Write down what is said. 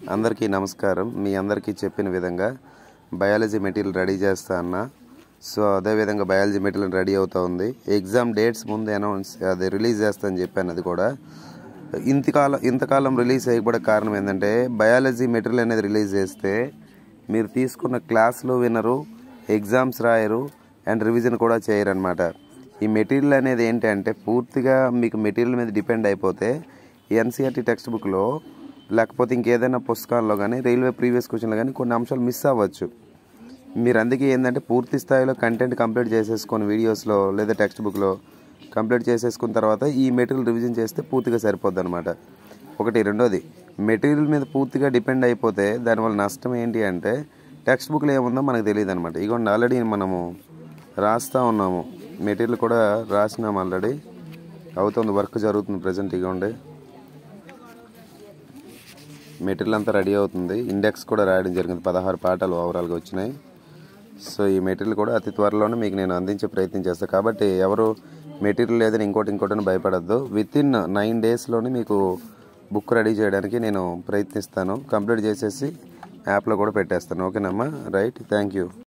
అందరికీ నమస్కారం మీ అందరికీ చెప్పిన విధంగా బయాలజీ మెటీరియల్ రెడీ చేస్తా అన్న సో అదేవిధంగా బయాలజీ మెటీరియల్ రెడీ అవుతా ఉంది ఎగ్జామ్ డేట్స్ ముందు అనౌన్స్ అది రిలీజ్ చేస్తా అని చెప్పాను అది కూడా ఇంతకాలం ఇంతకాలం రిలీజ్ అయ్యబడే కారణం ఏంటంటే బయాలజీ మెటీరియల్ అనేది రిలీజ్ చేస్తే మీరు తీసుకున్న క్లాసులు వినరు ఎగ్జామ్స్ రాయరు అండ్ రివిజన్ కూడా చేయరనమాట ఈ మెటీరియల్ అనేది ఏంటంటే పూర్తిగా మీకు మెటీరియల్ మీద డిపెండ్ అయిపోతే ఎన్సీఆర్టీ టెక్స్ట్ బుక్లో లేకపోతే ఇంకేదైనా పుస్తకాల్లో కానీ రైల్వే ప్రీవియస్ క్వశ్చన్లో కానీ కొన్ని అంశాలు మిస్ అవ్వచ్చు మీరు అందుకే ఏంటంటే పూర్తి స్థాయిలో కంటెంట్ కంప్లీట్ చేసేసుకొని వీడియోస్లో లేదా టెక్స్ట్ బుక్లో కంప్లీట్ చేసేసుకున్న తర్వాత ఈ మెటీరియల్ రివిజన్ చేస్తే పూర్తిగా సరిపోద్ది అనమాట ఒకటి రెండోది మెటీరియల్ మీద పూర్తిగా డిపెండ్ అయిపోతే దానివల్ల నష్టం ఏంటి అంటే టెక్స్ట్ బుక్లో ఏముందో మనకు తెలియదు అనమాట ఇగోండి ఆల్రెడీ మనము రాస్తూ ఉన్నాము మెటీరియల్ కూడా రాసినాము ఆల్రెడీ అవుతుంది వర్క్ జరుగుతుంది ప్రజెంట్ ఇగోండి మెటీరియల్ అంతా రెడీ అవుతుంది ఇండెక్స్ కూడా రాయడం జరిగింది పదహారు పాఠాలు ఓవరాల్గా వచ్చినాయి సో ఈ మెటీరియల్ కూడా అతి త్వరలోనే మీకు నేను అందించే ప్రయత్నం చేస్తాను కాబట్టి ఎవరు మెటీరియల్ లేదని ఇంకోటి ఇంకోటి భయపడద్దు విత్ ఇన్ నైన్ డేస్లోనే మీకు బుక్ రెడీ చేయడానికి నేను ప్రయత్నిస్తాను కంప్లీట్ చేసేసి యాప్లో కూడా పెట్టేస్తాను ఓకేనమ్మా రైట్ థ్యాంక్ యూ